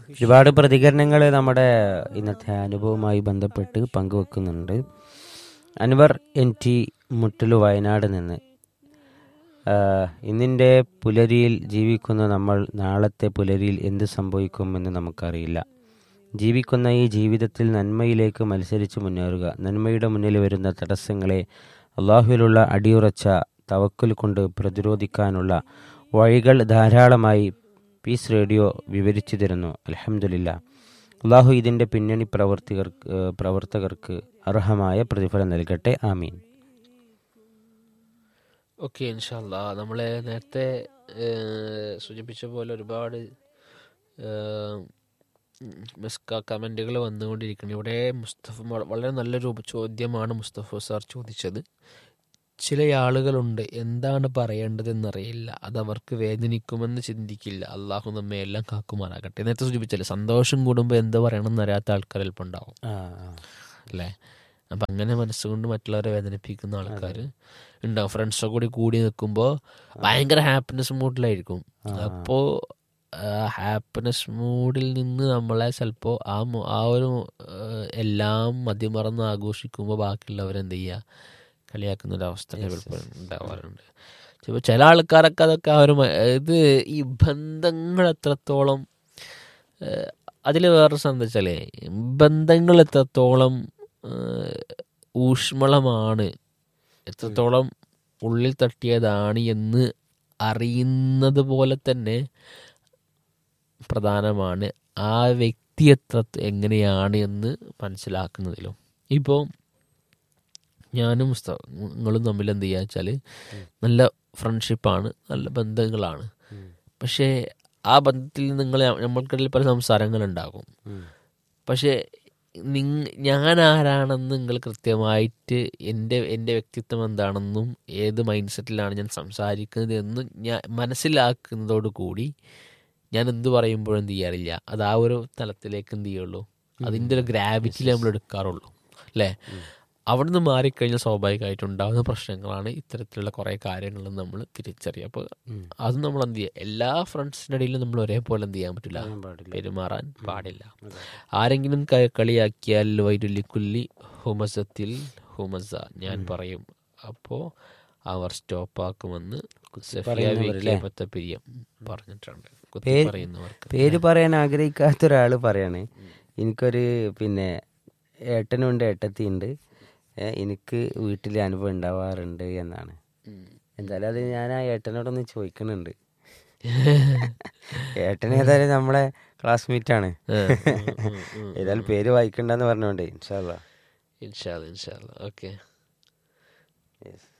ഒരുപാട് പ്രതികരണങ്ങൾ നമ്മുടെ ഇന്നത്തെ അനുഭവവുമായി ബന്ധപ്പെട്ട് പങ്കുവെക്കുന്നുണ്ട് അൻവർ എൻ ടി മുട്ടലു വയനാട് നിന്ന് ആഹ്, ഇന്നിൻ്റെ പുലരിയിൽ ജീവിക്കുന്ന നമ്മൾ നാളത്തെ പുലരിയിൽ എന്ത് സംഭവിക്കുമെന്ന് നമുക്കറിയില്ല ജീവിക്കുന്ന ഈ ജീവിതത്തിൽ നന്മയിലേക്ക് മത്സരിച്ച് മുന്നേറുക നന്മയുടെ മുന്നിൽ വരുന്ന തടസ്സങ്ങളെ അള്ളാഹുവിലുള്ള അടിയുറച്ച തവക്കൽ കൊണ്ട് പ്രതിരോധിക്കാനുള്ള വഴികൾ ധാരാളമായി പീസ് റേഡിയോ വിവരിച്ചു തരുന്നു അലഹമില്ല അള്ളാഹു ഇതിൻ്റെ പിന്നണി പ്രവർത്തികർക്ക് ഏഹ് പ്രവർത്തകർക്ക് അർഹമായ പ്രതിഫലം നൽകട്ടെ ആമീൻ ഓക്കെ ഇൻഷാല്ല നമ്മളെ നേരത്തെ ഏഹ്, സൂചിപ്പിച്ച പോലെ ഒരുപാട് മിസ്ക കമൻറ്റുകൾ വന്നുകൊണ്ടിരിക്കുന്നു ഇവിടെ മുസ്തഫ വ- വളരെ നല്ലൊരു ചോദ്യമാണ് മുസ്തഫ സാർ ചോദിച്ചത് ചില ആളുകളുണ്ട് എന്താണ് പറയേണ്ടതെന്നറിയില്ല അത് അവർക്ക് വേദനിക്കുമെന്ന് ചിന്തിക്കില്ല അള്ളാഹു നമ്മെ എല്ലാം കാക്കുമാറാകട്ടെ നേരത്തെ സൂചിപ്പിച്ചല്ലേ സന്തോഷം കൂടുമ്പോൾ എന്താ പറയണമെന്ന് അറിയാത്ത ആൾക്കാർ ചിലപ്പോൾ ഉണ്ടാവും ആ ആ. അല്ലേ അപ്പം അങ്ങനെ മനസ്സുകൊണ്ട് മറ്റുള്ളവരെ വേദനിപ്പിക്കുന്ന ആൾക്കാർ ഉണ്ടാവും ഫ്രണ്ട്സൊക്കെ കൂടി കൂടി നിൽക്കുമ്പോൾ ഭയങ്കര ഹാപ്പിനെസ് മൂഡിലായിരിക്കും അപ്പോൾ ഹാപ്പിനെസ് മൂഡിൽ നിന്ന് നമ്മളെ ചിലപ്പോൾ ആ മു- ആ ഒരു ആ, എല്ലാം മതിമറന്ന് ആഘോഷിക്കുമ്പോൾ ബാക്കിയുള്ളവരെന്ത് ചെയ്യുക കളിയാക്കുന്ന ഒരു അവസ്ഥ ചിലപ്പോൾ ഉണ്ടാവാറുണ്ട് ചിലപ്പോൾ ചില ആൾക്കാരൊക്കെ അതൊക്കെ ആ ഒരു മ- ഇത് ഈ ബന്ധങ്ങൾ എത്രത്തോളം അതിൽ വേറെ എന്താ വെച്ചാലേ ബന്ധങ്ങൾ എത്രത്തോളം ഏഹ്, ഊഷ്മളമാണ് എത്രത്തോളം ഉള്ളിൽ തട്ടിയതാണ് എന്ന് അറിയുന്നത് പോലെ തന്നെ പ്രധാനമാണ് ആ വ്യക്തി എത്ര എങ്ങനെയാണ് എന്ന് മനസ്സിലാക്കുന്നതിലും ഇപ്പോൾ ഞാനും മുസ്ത- നിങ്ങളും തമ്മിൽ എന്ത് ചെയ്യുക വെച്ചാൽ നല്ല ഫ്രണ്ട്ഷിപ്പാണ് നല്ല ബന്ധങ്ങളാണ് പക്ഷേ ആ ബന്ധത്തിൽ നിങ്ങൾ നമ്മൾക്കിടയിൽ പല സംസാരങ്ങളുണ്ടാകും പക്ഷേ നിങ് ഞാൻ ആരാണെന്ന് നിങ്ങൾ കൃത്യമായിട്ട് എൻ്റെ എൻ്റെ വ്യക്തിത്വം എന്താണെന്നും ഏത് മൈൻഡ് സെറ്റിലാണ് ഞാൻ സംസാരിക്കുന്നത് എന്നും ഞാൻ മനസ്സിലാക്കുന്നതോട് കൂടി ഞാൻ എന്ത് പറയുമ്പോഴും എന്ത് ചെയ്യാറില്ല അത് ആ ഒരു തലത്തിലേക്ക് എന്ത് ചെയ്യുള്ളൂ അതിൻ്റെ ഒരു ഗ്രാവിറ്റിയിൽ നമ്മൾ എടുക്കാറുള്ളൂ അല്ലേ അവിടുന്ന് മാറിക്കഴിഞ്ഞാൽ സ്വാഭാവികമായിട്ട് ഉണ്ടാകുന്ന പ്രശ്നങ്ങളാണ് ഇത്തരത്തിലുള്ള കുറേ കാര്യങ്ങൾ നമ്മൾ തിരിച്ചറിയുക അപ്പോൾ അത് നമ്മൾ എന്ത് ചെയ്യുക എല്ലാ ഫ്രണ്ട്സിൻ്റെ ഇടയിലും നമ്മൾ ഒരേപോലെ എന്ത് ചെയ്യാൻ പറ്റില്ല പെരുമാറാൻ പാടില്ല ആരെങ്കിലും ക- കളിയാക്കിയാൽ വൈരുല്യക്കുല്ലി ഹുമസത്തിൽ ഹുമസ ഞാൻ പറയും അപ്പോൾ അവർ സ്റ്റോപ്പാക്കുമെന്ന് സഫിയ വി കെ പത്തപ്പിരിയം പറഞ്ഞിട്ടുണ്ട് കുത്തി പേര് പറയുന്നവർക്ക് പേര് പറയാൻ ആഗ്രഹിക്കാത്ത ഒരാൾ പറയാണ് എനിക്കൊരു പിന്നെ ഏട്ടനുണ്ട് ഏട്ടത്തിയുണ്ട് ഏ, എനിക്ക് വീട്ടിൽ അനുഭവം ഉണ്ടാവാറുണ്ട് എന്നാണ് എന്തായാലും അത് ഞാൻ ആ ഏട്ടനോടൊന്ന് ചോദിക്കുന്നുണ്ട് ഏട്ടൻ ഏതായാലും നമ്മളെ ക്ലാസ്മേറ്റ് ആണ് ഏതായാലും പേര് വായിക്കണ്ടെന്ന് പറഞ്ഞോണ്ടേ ഇൻഷാല്ലാ ഇൻഷാല്ല ഇൻഷാല്ല ഓക്കെ യെസ്